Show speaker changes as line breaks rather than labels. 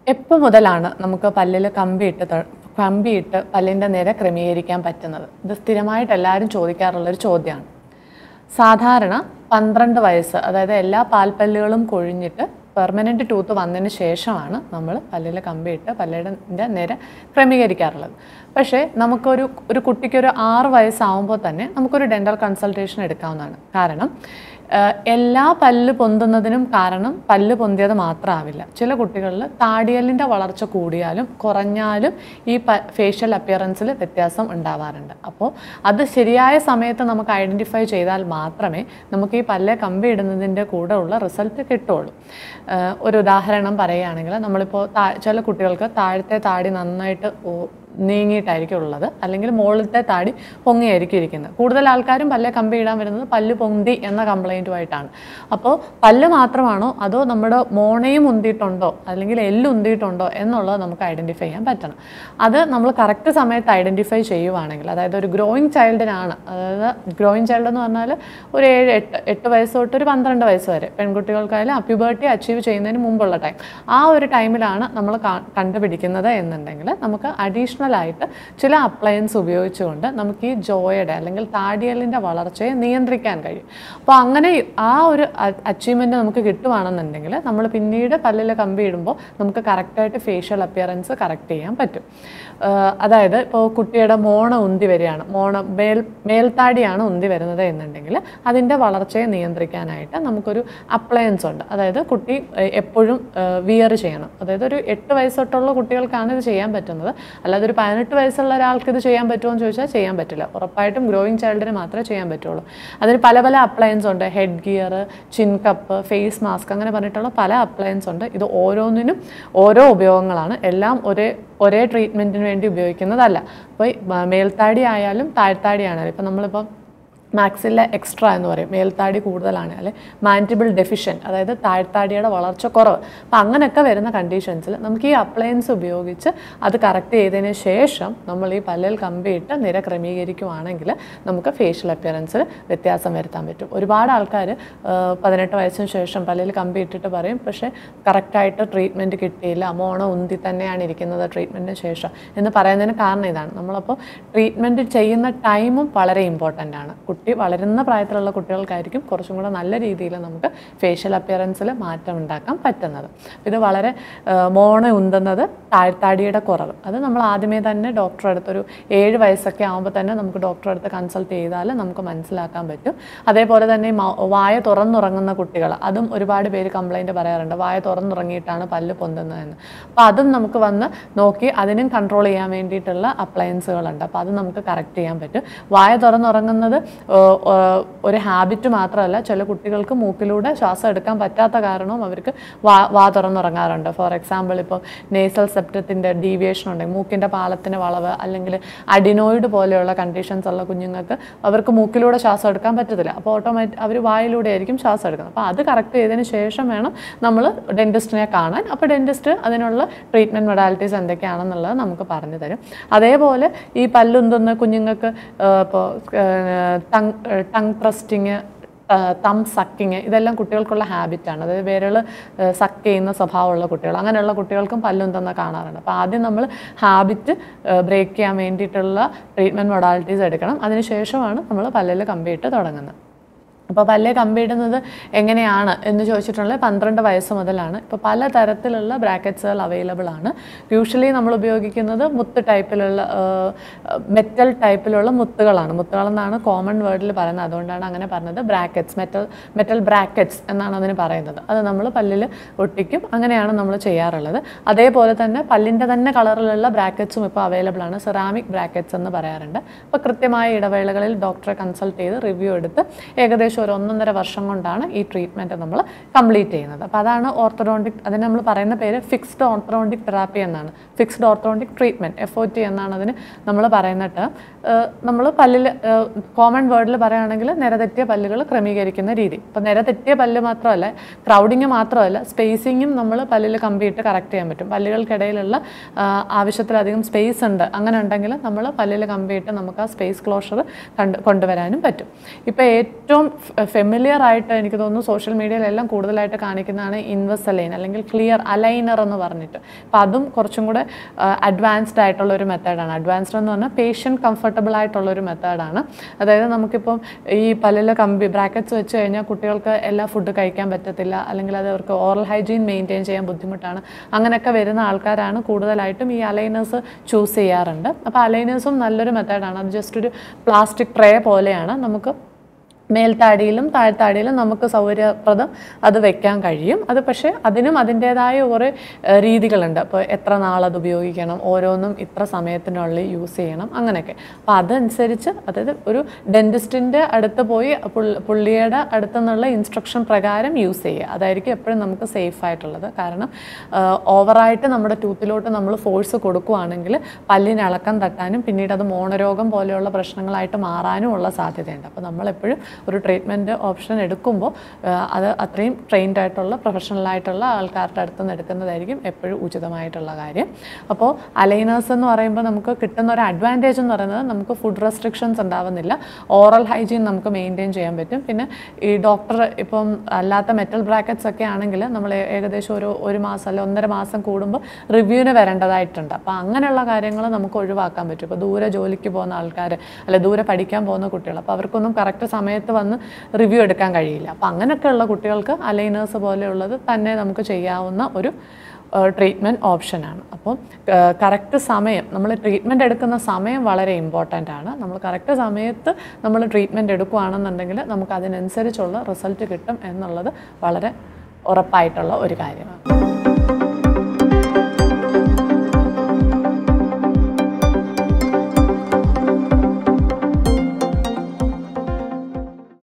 എപ്പോൾ മുതലാണ് നമുക്ക് പല്ലിൽ കമ്പിയിട്ട് ത- കമ്പിയിട്ട് പല്ലിൻ്റെ നിര ക്രമീകരിക്കാൻ പറ്റുന്നത് ഇത് സ്ഥിരമായിട്ട് എല്ലാവരും ചോദിക്കാറുള്ളൊരു ചോദ്യമാണ് സാധാരണ പന്ത്രണ്ട് വയസ്സ് അതായത് എല്ലാ പാൽപ്പല്ലുകളും കൊഴിഞ്ഞിട്ട് പെർമനൻറ്റ് ടൂത്ത് വന്നതിന് ശേഷമാണ് നമ്മൾ പല്ലിൽ കമ്പിയിട്ട് പല്ലിൻ്റെ നിര ക്രമീകരിക്കാറുള്ളത് പക്ഷേ നമുക്കൊരു ഒരു കുട്ടിക്ക് ഒരു ആറ് വയസ്സാവുമ്പോൾ തന്നെ നമുക്കൊരു ഡെൻ്റൽ കൺസൾട്ടേഷൻ എടുക്കാവുന്നതാണ് കാരണം ആഹ് എല്ലാ പല്ല് പൊന്തുന്നതിനും കാരണം പല്ല് പൊന്തിയത് മാത്രമാവില്ല ചില കുട്ടികളിൽ താടിയലിൻ്റെ വളർച്ച കൂടിയാലും കുറഞ്ഞാലും ഈ പ ഫേഷ്യൽ അപ്പിയറൻസിൽ വ്യത്യാസം ഉണ്ടാവാറുണ്ട് അപ്പോൾ അത് ശരിയായ സമയത്ത് നമുക്ക് ഐഡൻറ്റിഫൈ ചെയ്താൽ മാത്രമേ നമുക്ക് ഈ പല്ലെ കമ്പി ഇടുന്നതിൻ്റെ കൂടെ ഉള്ള റിസൾട്ട് കിട്ടുള്ളൂ ആഹ് ഒരു ഉദാഹരണം പറയുകയാണെങ്കിൽ നമ്മളിപ്പോൾ താ ചില കുട്ടികൾക്ക് താഴത്തെ താടി നന്നായിട്ട് ഓ- നീങ്ങിയിട്ടായിരിക്കും ഉള്ളത് അല്ലെങ്കിൽ മുകളിലത്തെ താടി പൊങ്ങിയായിരിക്കും ഇരിക്കുന്നത് കൂടുതൽ ആൾക്കാരും പല്ലെ കമ്പി ഇടാൻ വരുന്നത് പല്ല് പൊന്തി എന്ന കംപ്ലൈൻറ്റുമായിട്ടാണ് അപ്പോൾ പല്ല് മാത്രമാണോ അതോ നമ്മുടെ മോണയും ഉന്തിയിട്ടുണ്ടോ അല്ലെങ്കിൽ എല്ല് ഉന്തിയിട്ടുണ്ടോ എന്നുള്ളത് നമുക്ക് ഐഡൻറ്റിഫൈ ചെയ്യാൻ പറ്റണം അത് നമ്മൾ കറക്റ്റ് സമയത്ത് ഐഡൻറ്റിഫൈ ചെയ്യുവാണെങ്കിൽ അതായത് ഒരു ഗ്രോയിങ് ചൈൽഡിനാണ് അതായത് ഗ്രോയിങ് ചൈൽഡ് എന്ന് പറഞ്ഞാൽ ഒരു ഏഴ് എട്ട് എട്ട് വയസ്സ് തൊട്ട് ഒരു പന്ത്രണ്ട് വയസ്സ് വരെ പെൺകുട്ടികൾക്കായാലും അപ്യൂബേർട്ടി അച്ചീവ് ചെയ്യുന്നതിന് മുമ്പുള്ള ടൈം ആ ഒരു ടൈമിലാണ് നമ്മൾ കണ്ടുപിടിക്കുന്നത് എന്നുണ്ടെങ്കിൽ നമുക്ക് അഡീഷണൽ ആയിട്ട് ചില അപ്ലയൻസ് ഉപയോഗിച്ചുകൊണ്ട് നമുക്ക് ഈ ജോയുടെ അല്ലെങ്കിൽ താടിയലിൻ്റെ വളർച്ചയെ നിയന്ത്രിക്കാൻ കഴിയും അപ്പോൾ അങ്ങനെ ആ ഒരു അച്ചീവ്മെൻറ്റ് നമുക്ക് കിട്ടുവാണെന്നുണ്ടെങ്കിൽ നമ്മൾ പിന്നീട് പല്ലിൽ കമ്പി ഇടുമ്പോൾ നമുക്ക് കറക്റ്റായിട്ട് ഫേഷ്യൽ അപ്പിയറൻസ് കറക്റ്റ് ചെയ്യാൻ പറ്റും ആഹ് അതായത് ഇപ്പോൾ കുട്ടിയുടെ മോണ ഉന്തി വരികയാണ് മോണ മേൽ മേൽത്താടിയാണ് ഉന്തി വരുന്നത് എന്നുണ്ടെങ്കിൽ അതിൻ്റെ വളർച്ചയെ നിയന്ത്രിക്കാനായിട്ട് നമുക്കൊരു അപ്ലയൻസ് ഉണ്ട് അതായത് കുട്ടി ഏഹ്, എപ്പോഴും വിയർ ചെയ്യണം അതായത് ഒരു എട്ട് വയസ്സ് തൊട്ടുള്ള കുട്ടികൾക്കാണ് ഇത് ചെയ്യാൻ പറ്റുന്നത് അല്ലാതെ ഒരു പതിനെട്ട് വയസ്സുള്ള ഒരാൾക്ക് ഇത് ചെയ്യാൻ പറ്റുമോ എന്ന് ചോദിച്ചാൽ ചെയ്യാൻ പറ്റില്ല ഉറപ്പായിട്ടും ഗ്രോയിങ് ചൈൽഡിന് മാത്രമേ ചെയ്യാൻ പറ്റുള്ളൂ അതിന് പല പല അപ്ലയൻസ് ഉണ്ട് head gear chin cup face mask അങ്ങനെ പറഞ്ഞിട്ടുള്ള പല അപ്ലയൻസ് ഉണ്ട് ഇത് ഓരോന്നിനും ഓരോ ഉപയോഗങ്ങളാണ് എല്ലാം ഒരേ ഒരേ ട്രീറ്റ്മെൻറ്റിന് വേണ്ടി ഉപയോഗിക്കുന്നതല്ല അപ്പോൾ ഈ മേൽത്താടി ആയാലും താഴ്ത്താടി ആണെങ്കിലും ഇപ്പം നമ്മളിപ്പം മാക്സില്ല എക്സ്ട്രാ എന്ന് പറയും മേൽത്താടി കൂടുതലാണ് അല്ലെ മാൻറ്റിബിൾ ഡെഫിഷ്യൻറ്റ് അതായത് താഴ്ത്താടിയുടെ വളർച്ച കുറവ് അപ്പം അങ്ങനെയൊക്കെ വരുന്ന കണ്ടീഷൻസിൽ നമുക്ക് ഈ അപ്ലയൻസ് ഉപയോഗിച്ച് അത് കറക്റ്റ് ചെയ്തതിന് ശേഷം നമ്മൾ ഈ പല്ലിൽ കമ്പിയിട്ട് നിര ക്രമീകരിക്കുവാണെങ്കിൽ നമുക്ക് ഫേഷ്യൽ അപ്പിയറൻസിൽ വ്യത്യാസം വരുത്താൻ പറ്റും ഒരുപാട് ആൾക്കാർ പതിനെട്ട് വയസ്സിന് ശേഷം പല്ലിൽ കമ്പി ഇട്ടിട്ട് പറയും പക്ഷേ കറക്റ്റായിട്ട് ട്രീറ്റ്മെൻറ്റ് കിട്ടിയില്ല മോണ ഉന്തി തന്നെയാണ് ഇരിക്കുന്നത് ട്രീറ്റ്മെൻറ്റിന് ശേഷം എന്ന് പറയുന്നതിന് കാരണം ഇതാണ് നമ്മളപ്പോൾ ട്രീറ്റ്മെൻറ്റ് ചെയ്യുന്ന ടൈമും വളരെ ഇമ്പോർട്ടൻ്റ് ആണ് കുട്ടി വളരുന്ന പ്രായത്തിലുള്ള കുട്ടികൾക്കായിരിക്കും കുറച്ചും കൂടെ നല്ല രീതിയിൽ നമുക്ക് ഫേഷ്യൽ അപ്പിയറൻസിൽ മാറ്റം ഉണ്ടാക്കാൻ പറ്റുന്നത് ഇത് വളരെ ആ, മോണ ഉന്തുന്നത് താഴ്ത്താടിയുടെ കുറവ് അത് നമ്മൾ ആദ്യമേ തന്നെ ഡോക്ടറെ അടുത്തൊരു ഏഴ് വയസ്സൊക്കെ ആകുമ്പോൾ തന്നെ നമുക്ക് ഡോക്ടറെ അടുത്ത് കൺസൾട്ട് ചെയ്താൽ നമുക്ക് മനസ്സിലാക്കാൻ പറ്റും അതേപോലെ തന്നെ ഈ മൗ- വായ തുറന്നുറങ്ങുന്ന കുട്ടികൾ അതും ഒരുപാട് പേര് കംപ്ലൈൻറ്റ് പറയാറുണ്ട് വായ തുറന്നുറങ്ങിയിട്ടാണ് പല്ല് പൊന്തുന്നതെന്ന് അപ്പോൾ അതും നമുക്ക് വന്ന് നോക്കി അതിനും കൺട്രോൾ ചെയ്യാൻ വേണ്ടിയിട്ടുള്ള അപ്ലയൻസുകളുണ്ട് അപ്പോൾ അത് നമുക്ക് കറക്റ്റ് ചെയ്യാൻ പറ്റും വായ തുറന്നുറങ്ങുന്നത് ഏഹ്, ഏഹ്, ഒരു ഹാബിറ്റ് മാത്രമല്ല ചില കുട്ടികൾക്ക് മൂക്കിലൂടെ ശ്വാസം എടുക്കാൻ പറ്റാത്ത കാരണവും അവർക്ക് വാ വാ തുറന്നുറങ്ങാറുണ്ട് ഫോർ എക്സാമ്പിൾ ഇപ്പോൾ നേസൽ സെപ്റ്റത്തിൻ്റെ ഡീവിയേഷൻ ഉണ്ടെങ്കിൽ മൂക്കിൻ്റെ പാലത്തിന് വളവ് അല്ലെങ്കിൽ അഡിനോയിഡ് പോലെയുള്ള കണ്ടീഷൻസ് ഉള്ള കുഞ്ഞുങ്ങൾക്ക് അവർക്ക് മൂക്കിലൂടെ ശ്വാസം എടുക്കാൻ പറ്റത്തില്ല അപ്പോൾ ഓട്ടോമാറ്റിക് അവർ വായിലൂടെ ആയിരിക്കും ശ്വാസം എടുക്കുന്നത് അപ്പോൾ അത് കറക്റ്റ് ചെയ്തതിന് ശേഷം വേണം നമ്മൾ ഡെൻറ്റിസ്റ്റിനെ കാണാൻ അപ്പോൾ ഡെൻറ്റിസ്റ്റ് അതിനുള്ള ട്രീറ്റ്മെൻറ്റ് മൊഡാലിറ്റീസ് എന്തൊക്കെയാണെന്നുള്ളത് നമുക്ക് പറഞ്ഞു തരും അതേപോലെ ഈ പല്ലുന്തുന്ന കുഞ്ഞുങ്ങൾക്ക് ഇപ്പോൾ ടങ് ടങ് ത്രസ്റ്റിങ് തം സക്കിങ് ഇതെല്ലാം കുട്ടികൾക്കുള്ള ഹാബിറ്റാണ് അതായത് വിരൽ സക്ക് ചെയ്യുന്ന സ്വഭാവമുള്ള കുട്ടികൾ അങ്ങനെയുള്ള കുട്ടികൾക്കും പല്ലുന്തെന്ന് കാണാറുണ്ട് അപ്പോൾ ആദ്യം നമ്മൾ ഹാബിറ്റ് ബ്രേക്ക് ചെയ്യാൻ വേണ്ടിയിട്ടുള്ള ട്രീറ്റ്മെൻറ്റ് മൊഡാലിറ്റീസ് എടുക്കണം അതിനുശേഷമാണ് നമ്മൾ പല്ലിൽ കമ്പിയിട്ട് തുടങ്ങുന്നത് അപ്പോൾ പല്ല് കമ്പിയിടുന്നത് എങ്ങനെയാണ് എന്ന് ചോദിച്ചിട്ടുണ്ടെങ്കിൽ പന്ത്രണ്ട് വയസ്സ് മുതലാണ് ഇപ്പോൾ പല തരത്തിലുള്ള ബ്രാക്കറ്റ്സുകൾ അവൈലബിൾ ആണ് യൂഷ്വലി നമ്മൾ ഉപയോഗിക്കുന്നത് മുത്ത് ടൈപ്പിലുള്ള മെറ്റൽ ടൈപ്പിലുള്ള മുത്തുകളാണ് മുത്തുകളെന്നാണ് കോമൺ വേർഡിൽ പറയുന്നത് അതുകൊണ്ടാണ് അങ്ങനെ പറഞ്ഞത് ബ്രാക്കറ്റ്സ് മെറ്റൽ മെറ്റൽ ബ്രാക്കറ്റ്സ് എന്നാണ് അതിന് പറയുന്നത് അത് നമ്മൾ പല്ലിൽ ഒട്ടിക്കും അങ്ങനെയാണ് നമ്മൾ ചെയ്യാറുള്ളത് അതേപോലെ തന്നെ പല്ലിൻ്റെ തന്നെ കളറിലുള്ള ബ്രാക്കറ്റ്സും ഇപ്പോൾ അവൈലബിൾ ആണ് സെറാമിക് ബ്രാക്കറ്റ്സ് എന്ന് പറയാറുണ്ട് അപ്പോൾ കൃത്യമായ ഇടവേളകളിൽ ഡോക്ടറെ കൺസൾട്ട് ചെയ്ത് റിവ്യൂ എടുത്ത് ഏകദേശം ഒരു ഒന്നൊന്നര വർഷം കൊണ്ടാണ് ഈ ട്രീറ്റ്മെൻറ്റ് നമ്മൾ കംപ്ലീറ്റ് ചെയ്യുന്നത് അപ്പോൾ അതാണ് ഓർത്തഡോണ്ടിക് അതിന് നമ്മൾ പറയുന്ന പേര് ഫിക്സ്ഡ് ഓർത്തഡോണ്ടിക് തെറാപ്പി എന്നാണ് fixed orthodontic treatment F O T എന്നാണ് അതിന് നമ്മൾ പറയുന്ന ടേം നമ്മൾ പല്ലിൽ കോമൺ വേർഡിൽ പറയുകയാണെങ്കിൽ നിരതെറ്റിയ പല്ലുകൾ ക്രമീകരിക്കുന്ന രീതി അപ്പോൾ നിരതെറ്റിയ പല്ല് മാത്രമല്ല ക്രൗഡിങ് മാത്രമല്ല സ്പേസിങ്ങും നമ്മൾ പല്ലിൽ കമ്പിയിട്ട് കറക്റ്റ് ചെയ്യാൻ പറ്റും പല്ലുകൾക്കിടയിലുള്ള ആ, ആവശ്യത്തിലധികം സ്പേസ് ഉണ്ട് അങ്ങനെ ഉണ്ടെങ്കിൽ നമ്മൾ പല്ലിൽ കമ്പിയിട്ട് നമുക്ക് ആ സ്പേസ് ക്ലോഷർ കണ്ട് കൊണ്ടുവരാനും പറ്റും ഇപ്പോൾ ഏറ്റവും ഫെമിലിയർ ആയിട്ട് എനിക്ക് തോന്നുന്നു സോഷ്യൽ മീഡിയയിലെല്ലാം കൂടുതലായിട്ട് കാണിക്കുന്നതാണ് ഇൻവെസലൈൻ അല്ലെങ്കിൽ ക്ലിയർ അലൈനർ എന്ന് പറഞ്ഞിട്ട് അപ്പോൾ അതും കുറച്ചും കൂടെ അഡ്വാൻസ്ഡ് ആയിട്ടുള്ള ഒരു മെത്തേഡാണ് അഡ്വാൻസ്ഡ് എന്ന് പറഞ്ഞാൽ പേഷ്യൻറ്റ് കംഫർട്ടബിൾ ആയിട്ടുള്ള ഒരു മെത്തേഡാണ് അതായത് നമുക്കിപ്പം ഈ പല്ലിലെ കമ്പി ബ്രാക്കറ്റ്സ് വെച്ച് കഴിഞ്ഞാൽ കുട്ടികൾക്ക് എല്ലാ ഫുഡ് കഴിക്കാൻ പറ്റത്തില്ല അല്ലെങ്കിൽ അത് അവർക്ക് ഓറൽ ഹൈജീൻ മെയിൻറ്റെയിൻ ചെയ്യാൻ ബുദ്ധിമുട്ടാണ് അങ്ങനെയൊക്കെ വരുന്ന ആൾക്കാരാണ് കൂടുതലായിട്ടും ഈ അലൈനേഴ്സ് ചൂസ് ചെയ്യാറുണ്ട് അപ്പോൾ അലൈനേഴ്സും നല്ലൊരു മെത്തേഡാണ് അത് ജസ്റ്റ് ഒരു പ്ലാസ്റ്റിക് ട്രേ പോലെയാണ് നമുക്ക് മേൽത്താടിയിലും താഴ്ത്താടിയിലും നമുക്ക് സൗകര്യപ്രദം അത് വെക്കാൻ കഴിയും അത് പക്ഷേ അതിനും അതിൻ്റേതായ കുറേ ഏഹ്, രീതികളുണ്ട് അപ്പോൾ എത്ര നാളത് ഉപയോഗിക്കണം ഓരോന്നും ഇത്ര സമയത്തിനുള്ളിൽ യൂസ് ചെയ്യണം അങ്ങനെയൊക്കെ അപ്പോൾ അതനുസരിച്ച് അതായത് ഒരു ഡെൻറ്റിസ്റ്റിൻ്റെ അടുത്ത് പോയി പുള്ളി- പുള്ളിയുടെ അടുത്തു നിന്നുള്ള ഇൻസ്ട്രക്ഷൻ പ്രകാരം യൂസ് ചെയ്യുക അതായിരിക്കും എപ്പോഴും നമുക്ക് സേഫ് ആയിട്ടുള്ളത് കാരണം ഓവറായിട്ട് നമ്മുടെ ടൂത്തിലോട്ട് നമ്മൾ ഫോഴ്സ് കൊടുക്കുകയാണെങ്കിൽ പല്ലിന് ഇളക്കം തട്ടാനും പിന്നീട് അത് മോണരോഗം പോലെയുള്ള പ്രശ്നങ്ങളായിട്ട് മാറാനും ഉള്ള സാധ്യതയുണ്ട് അപ്പോൾ നമ്മളെപ്പോഴും ഒരു ട്രീറ്റ്മെൻറ്റ് ഓപ്ഷൻ എടുക്കുമ്പോൾ ആ, അത് അത്രയും ട്രെയിൻഡ് ആയിട്ടുള്ള പ്രൊഫഷണൽ ആയിട്ടുള്ള ആൾക്കാരുടെ അടുത്ത് നിന്ന് എടുക്കുന്നതായിരിക്കും എപ്പോഴും ഉചിതമായിട്ടുള്ള കാര്യം അപ്പോൾ അലൈനേഴ്സ് എന്ന് പറയുമ്പോൾ നമുക്ക് കിട്ടുന്ന ഒരു അഡ്വാൻറ്റേജ് എന്ന് പറയുന്നത് നമുക്ക് ഫുഡ് റെസ്ട്രിക്ഷൻസ് ഉണ്ടാവുന്നില്ല ഓറൽ ഹൈജീൻ നമുക്ക് മെയിൻറ്റെയിൻ ചെയ്യാൻ പറ്റും പിന്നെ ഈ ഡോക്ടർ ഇപ്പം അല്ലാത്ത മെറ്റൽ ബ്രാക്കറ്റ്സ് ഒക്കെ ആണെങ്കിൽ നമ്മൾ ഏ- ഏകദേശം ഒരു ഒരു മാസം അല്ലെ ഒന്നര മാസം കൂടുമ്പോൾ റിവ്യൂവിന് വരേണ്ടതായിട്ടുണ്ട് അപ്പോൾ അങ്ങനെയുള്ള കാര്യങ്ങൾ നമുക്ക് ഒഴിവാക്കാൻ പറ്റും ഇപ്പോൾ ദൂരെ ജോലിക്ക് പോകുന്ന ആൾക്കാർ അല്ലെ ദൂരെ പഠിക്കാൻ പോകുന്ന കുട്ടികൾ അപ്പോൾ അവർക്കൊന്നും കറക്റ്റ് സമയത്ത് വന്ന് റിവ്യൂ എടുക്കാൻ കഴിയില്ല അപ്പോൾ അങ്ങനെയൊക്കെയുള്ള കുട്ടികൾക്ക് അലൈനേഴ്സ് പോലെയുള്ളത് തന്നെ നമുക്ക് ചെയ്യാവുന്ന ഒരു ട്രീറ്റ്മെൻറ്റ് ഓപ്ഷനാണ് അപ്പോൾ കറക്റ്റ് സമയം നമ്മൾ ട്രീറ്റ്മെൻറ്റ് എടുക്കുന്ന സമയം വളരെ ഇമ്പോർട്ടൻ്റ് ആണ് നമ്മൾ കറക്റ്റ് സമയത്ത് നമ്മൾ ട്രീറ്റ്മെൻറ്റ് എടുക്കുകയാണെന്നുണ്ടെങ്കിൽ നമുക്ക് അതിനനുസരിച്ചുള്ള റിസൾട്ട് കിട്ടും എന്നുള്ളത് വളരെ ഉറപ്പായിട്ടുള്ള ഒരു കാര്യമാണ്